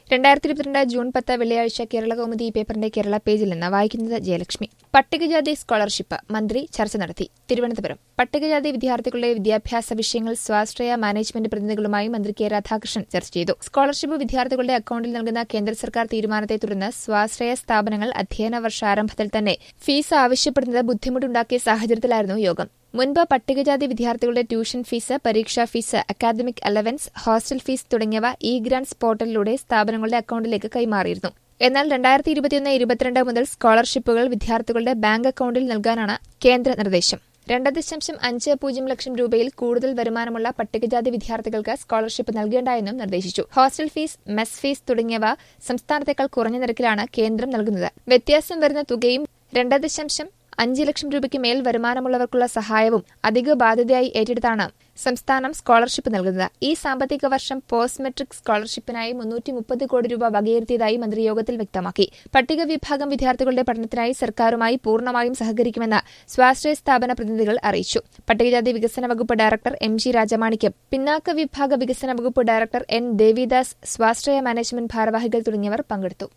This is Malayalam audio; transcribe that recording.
രണ്ടായിരത്തി ഇരുപത്തിരണ്ട് ജൂൺ പത്ത് വെള്ളിയാഴ്ച കേരള കൗമുദി ഈ പേപ്പറിന്റെ കേരള പേജിൽ നിന്ന് വായിക്കുന്നത് ജയലക്ഷ്മി പട്ടികജാതി സ്കോളർഷിപ്പ് മന്ത്രി ചർച്ച നടത്തി തിരുവനന്തപുരം പട്ടികജാതി വിദ്യാർത്ഥികളുടെ വിദ്യാഭ്യാസ വിഷയങ്ങൾ സ്വാശ്രയ മാനേജ്മെന്റ് പ്രതിനിധികളുമായി മന്ത്രി കെ രാധാകൃഷ്ണൻ ചർച്ച ചെയ്തു സ്കോളർഷിപ്പ് വിദ്യാർത്ഥികളുടെ അക്കൌണ്ടിൽ നൽകുന്ന കേന്ദ്ര സർക്കാർ തീരുമാനത്തെ തുടർന്ന് സ്വാശ്രയ സ്ഥാപനങ്ങൾ അധ്യയന വർഷാരംഭത്തിൽ തന്നെ ഫീസ് ആവശ്യപ്പെടുന്നത് ബുദ്ധിമുട്ടുണ്ടാക്കിയ സാഹചര്യത്തിലായിരുന്നു യോഗം മുൻപ് പട്ടികജാതി വിദ്യാർത്ഥികളുടെ ട്യൂഷൻ ഫീസ് പരീക്ഷാ fees academic allowance hostel fees തുടങ്ങിയവ ഇ ഗ്രാന്റ്സ് പോർട്ടലിലൂടെ സ്ഥാപനങ്ങളുടെ അക്കൌണ്ടിലേക്ക് കൈമാറിയിരുന്നു എന്നാൽ രണ്ടായിരത്തി ഇരുപത്തിയൊന്ന് ഇരുപത്തിരണ്ട് മുതൽ സ്കോളർഷിപ്പുകൾ വിദ്യാർത്ഥികളുടെ ബാങ്ക് അക്കൌണ്ടിൽ നൽകാനാണ് കേന്ദ്ര നിർദ്ദേശം രണ്ട് ദശാംശം അഞ്ച് പൂജ്യം ലക്ഷം രൂപയിൽ കൂടുതൽ വരുമാനമുള്ള പട്ടികജാതി വിദ്യാർത്ഥികൾക്ക് സ്കോളർഷിപ്പ് നൽകേണ്ട എന്നും നിർദ്ദേശിച്ചു ഹോസ്റ്റൽ ഫീസ് മെസ് ഫീസ് തുടങ്ങിയവ സംസ്ഥാനത്തേക്കാൾ കുറഞ്ഞ നിരക്കിലാണ് കേന്ദ്രം നൽകുന്നത് വ്യത്യാസം വരുന്ന തുകയും രണ്ട് ദശാംശം അഞ്ച് ലക്ഷം രൂപയ്ക്ക് മേൽ വരുമാനമുള്ളവർക്കുള്ള സഹായവും അധിക ബാധ്യതയായി ഏറ്റെടുത്താണ് സംസ്ഥാനം സ്കോളർഷിപ്പ് നൽകുന്നത് ഈ സാമ്പത്തിക വർഷം പോസ്റ്റ് മെട്രിക് സ്കോളർഷിപ്പിനായി മുന്നൂറ്റി മുപ്പത് കോടി രൂപ വകയിരുത്തിയതായി മന്ത്രി യോഗത്തിൽ വ്യക്തമാക്കി പട്ടിക വിഭാഗം വിദ്യാർത്ഥികളുടെ പഠനത്തിനായി സർക്കാരുമായി പൂർണ്ണമായും സഹകരിക്കുമെന്ന് സ്വാശ്രയ സ്ഥാപന പ്രതിനിധികൾ അറിയിച്ചു പട്ടികജാതി വികസന വകുപ്പ് ഡയറക്ടർ എം ജി രാജമാണിക്യം പിന്നാക്ക വിഭാഗ വികസന വകുപ്പ് ഡയറക്ടർ എൻ ദേവിദാസ് സ്വാശ്രയ മാനേജ്മെന്റ് ഭാരവാഹികൾ തുടങ്ങിയവർ പങ്കെടുത്തു